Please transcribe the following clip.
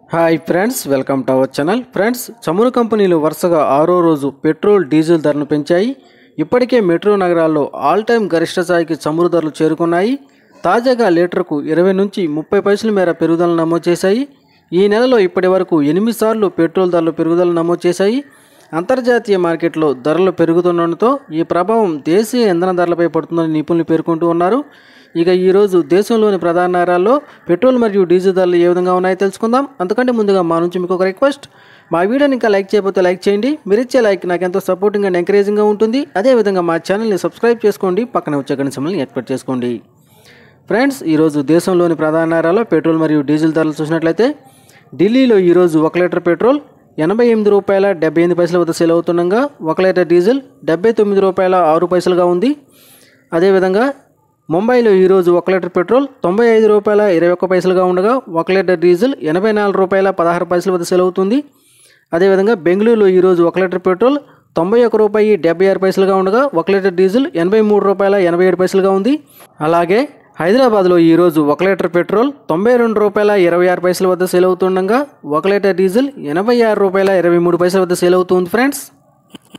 hi friends welcome to our channel friends చమురు companies వరుసగా ఆరో రోజు పెట్రోల్ డీజిల్ ధరను పెంచాయి ఇప్పటికే మెట్రో నగరాల్లో ఆల్ టైమ్ గరిష్ట స్థాయికి చమురు ధరలు చేరుకున్నాయి తాజాగా లీటర్కు ఇరవై నుంచి ముప్పై పైసల మేర పెరుగుదల నమోదు చేశాయి ఈ నెలలో ఇప్పటి వరకు ఎనిమిది సార్లు పెట్రోల్ ధరలు పెరుగుదల నమోదు చేశాయి అంతర్జాతీయ మార్కెట్లో ధరలు పెరుగుతుండటంతో ఈ ప్రభావం దేశీయ ఇంధన ధరలపై పడుతుందని నిపుణులు పేర్కొంటూ ఉన్నారు ఇక ఈరోజు దేశంలోని ప్రధాన నగరాల్లో పెట్రోల్ మరియు డీజిల్ ధరలు ఏ విధంగా ఉన్నాయో తెలుసుకుందాం అంతకంటే ముందుగా మా నుంచి మీకు ఒక రిక్వెస్ట్ మా వీడియోని ఇంకా లైక్ చేయకపోతే లైక్ చేయండి మీరు ఇచ్చే లైక్ నాకు ఎంతో సపోర్టింగ్ అండ్ ఎంకరేజింగ్గా ఉంటుంది అదేవిధంగా మా ఛానల్ని సబ్స్క్రైబ్ చేసుకోండి పక్కన వచ్చే గంట సమయాన్ని ఏర్పాటు చేసుకోండి ఫ్రెండ్స్ ఈరోజు దేశంలోని ప్రధాన నగరాల్లో పెట్రోల్ మరియు డీజిల్ ధరలు చూసినట్లయితే ఢిల్లీలో ఈరోజు ఒక లీటర్ పెట్రోల్ ఎనభై ఎనిమిది రూపాయల డెబ్బై ఎనిమిది పైసల వద్ద సేల్ అవుతుండగా ఒక లీటర్ డీజిల్ డెబ్బై తొమ్మిది రూపాయల ఆరు పైసలుగా ఉంది అదేవిధంగా ముంబైలో ఈరోజు ఒక లీటర్ పెట్రోల్ తొంభై ఐదు రూపాయల ఇరవై ఒక్క పైసలుగా ఉండగా ఒక లీటర్ డీజిల్ ఎనభై నాలుగు రూపాయల పదహారు పైసల వద్ద సేల్ అవుతుంది అదేవిధంగా బెంగళూరులో ఈరోజు ఒక లీటర్ పెట్రోల్ తొంభై ఒక రూపాయి డెబ్బై ఆరు పైసలుగా ఉండగా ఒక లీటర్ డీజిల్ ఎనభై మూడు రూపాయల ఎనభై ఏడు పైసలుగా ఉంది అలాగే హైదరాబాద్లో ఈరోజు ఒక లీటర్ పెట్రోల్ తొంభై రెండు రూపాయల ఇరవై ఆరు పైసల వద్ద సేల్ అవుతుండగా ఒక లీటర్ డీజిల్ ఎనభై ఆరు రూపాయల ఇరవై మూడు పైసల వద్ద సేల్ అవుతుంది ఫ్రెండ్స్